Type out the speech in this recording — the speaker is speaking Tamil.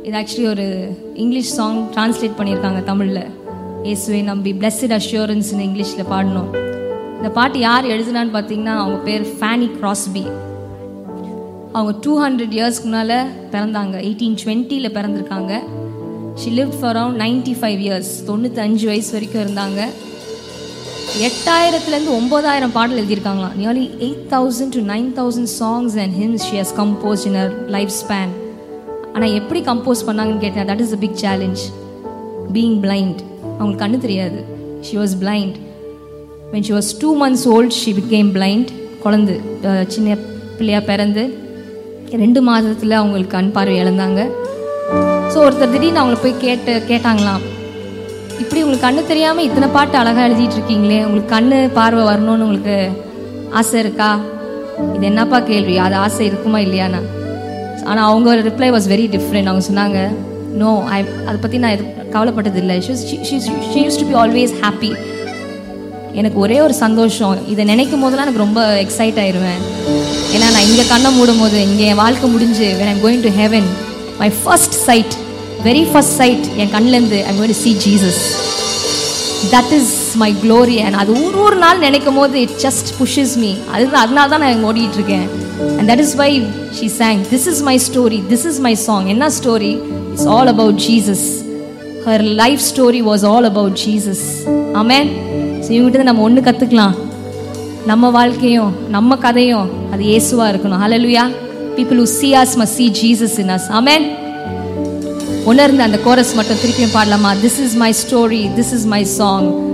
இது ஆக்சுவலி ஒரு இங்கிலீஷ் சாங் டிரான்ஸ்லேட் பண்ணியிருக்காங்க தமிழில் இயேசுவை நம்பி பிளஸ்ட் அஷ்யூரன்ஸ்னு இங்கிலீஷில் பாடணும் இந்த பாட்டு யார் எழுதுனான்னு பார்த்தீங்கன்னா அவங்க பேர் ஃபேனி கிராஸ்பி அவங்க டூ ஹண்ட்ரட் இயர்ஸ்க்கு முன்னால் பிறந்தாங்க எயிட்டீன் டுவெண்ட்டியில் பிறந்திருக்காங்க she live for around ninety five years தொண்ணூத்தஞ்சு வயசு வரைக்கும் இருந்தாங்க எட்டாயிரத்துலேருந்து ஒம்பதாயிரம் பாடல் எழுதியிருக்காங்களாம் nearly eight thousand to nine thousand songs and hymns she has compose in her life span ஆனால் எப்படி கம்போஸ் பண்ணாங்கன்னு கேட்டேன் that is a big challenge being blind அவங்களுக்கு கண்ணு தெரியாது she was blind when she was two months volt she became blind குழந்து அஹ், சின்ன பிள்ளையாக பிறந்து ரெண்டு மாதத்தில் அவங்களுக்கு கண் பார்வை இழந்தாங்க ஸோ ஒருத்தர் திடீர்னு அவங்கள போய் கேட்டு கேட்டாங்களாம் இப்படி உங்களுக்கு கண்ணு தெரியாமல் இத்தனை பாட்டு அழகாக எழுதிட்டு இருக்கீங்களே உங்களுக்கு கண்ணு பார்வை வரணும்னு உங்களுக்கு ஆசை இருக்கா இது என்னப்பா கேள்வி அது ஆசை இருக்குமா இல்லையானா ஆனால் அவங்க ரிப்ளை வாஸ் வெரி டிஃப்ரெண்ட் அவங்க சொன்னாங்க நோ ஐ அதை பற்றி நான் எது கவலைப்பட்டது இல்லை she used to be always happy எனக்கு ஒரே ஒரு சந்தோஷம் இதை நினைக்கும் போதெல்லாம் எனக்கு ரொம்ப எக்ஸைட் ஆயிடுவேன் ஏன்னா நான் இங்கே கண்ணை மூடும் போது இங்கே என் வாழ்க்கை முடிஞ்சு when I'm going to heaven my first sight very first sight என் கண்ணிலேருந்து I'm going to see Jesus that is my glory and அது ஒரு ஒரு நாள் நினைக்கும் போது இட் ஜஸ்ட் புஷஸ் மீ அதுதான் அதனால தான் நான் இங்கே ஓடிட்டு இருக்கேன் and that is why she sang this is my story this is my song என்ன story it's all about Jesus her life story was all about Jesus amen so இவங்ககிட்ட நம்ம ஒன்று கற்றுக்கலாம் நம்ம வாழ்க்கையும் நம்ம கதையும் அது இயேசுவா இருக்கணும் ஹalleluya people who see us must see Jesus in us amen உணர்ந்து அந்த கோரஸ் மட்டும் திருப்பியும் பாடலாமா this is my story this is my song